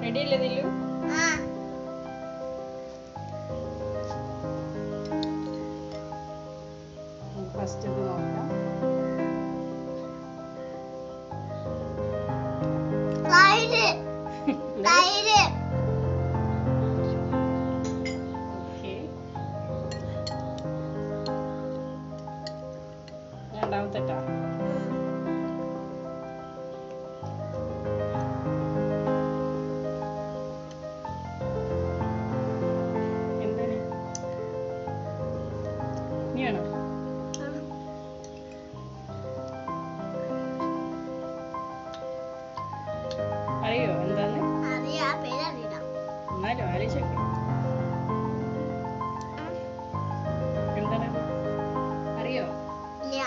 റെഡിയല്ലേ ദില്ലു ആ ഫസ്റ്റ് ഇത് നോക്കാം തൈര് തൈര് ഓക്കെ രണ്ടാമത്തെ ട്ടാ എന്താണ് ഇനിയാണോ അറിയോ എന്താന്ന് അറിയാ പേരറിയില്ല എന്നാലും ആലോചിച്ചോക്കെ എന്താണ് അറിയോ ഇല്ല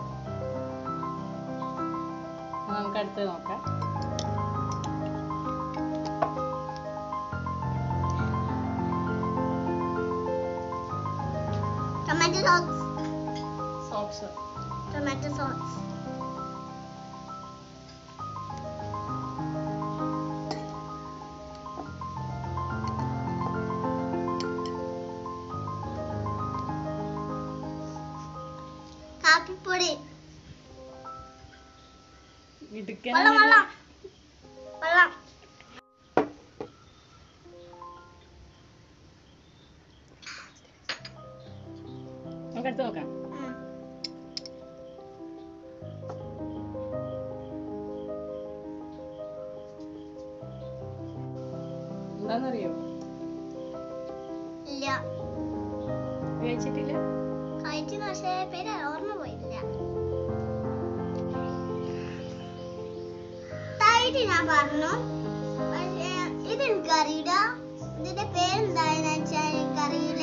എന്നാ നമുക്ക് അടുത്തത് നോക്കാം tomato sauce socks tomato sauce കാപ്പിപ്പൊടി വെള്ളം ഇടുക്കനല്ല വെള്ളം വെള്ളം നമുക്ക് അടുത്ത് നോക്കാം ഉം. എന്താന്നറിയോ ഇല്ല കഴിച്ചിട്ടില്ല കഴിച്ചു പക്ഷേ പേര് ഓർമ്മ പോയില്ല തൈര് ഞാൻ പറഞ്ഞു പക്ഷേ ഇത് എനിക്കറിയില്ല ഇതിന്റെ പേരെന്തായെന്ന് വെച്ചാൽ എനിക്കറിയില്ല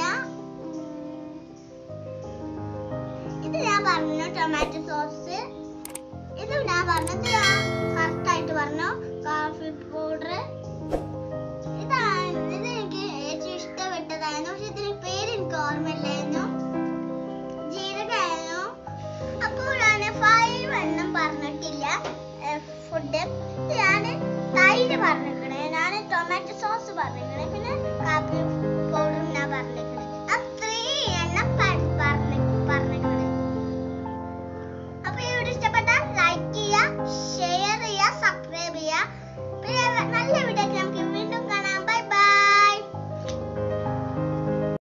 ഇത് ഞാൻ പറഞ്ഞു ടൊമാറ്റോ സോസ് ഇത് ഞാൻ പറഞ്ഞത് കറക്റ്റ് ആയിട്ട് പറഞ്ഞു കാഫി പൗഡർ ഇതാണ് ഇത് എനിക്ക് ഏറ്റവും ഇഷ്ടപ്പെട്ടതായിരുന്നു പക്ഷെ ഇതിന് പേര് എനിക്ക് ഓർമ്മയില്ലായിരുന്നു ജീരകമായിരുന്നു അപ്പോൾ ഞാൻ ഫൈവ് എണ്ണം പറഞ്ഞിട്ടില്ല ഫുഡ് ഞാൻ തൈര് പറഞ്ഞിരിക്കണേ ഞാൻ ടൊമാറ്റോ സോസ് പറഞ്ഞു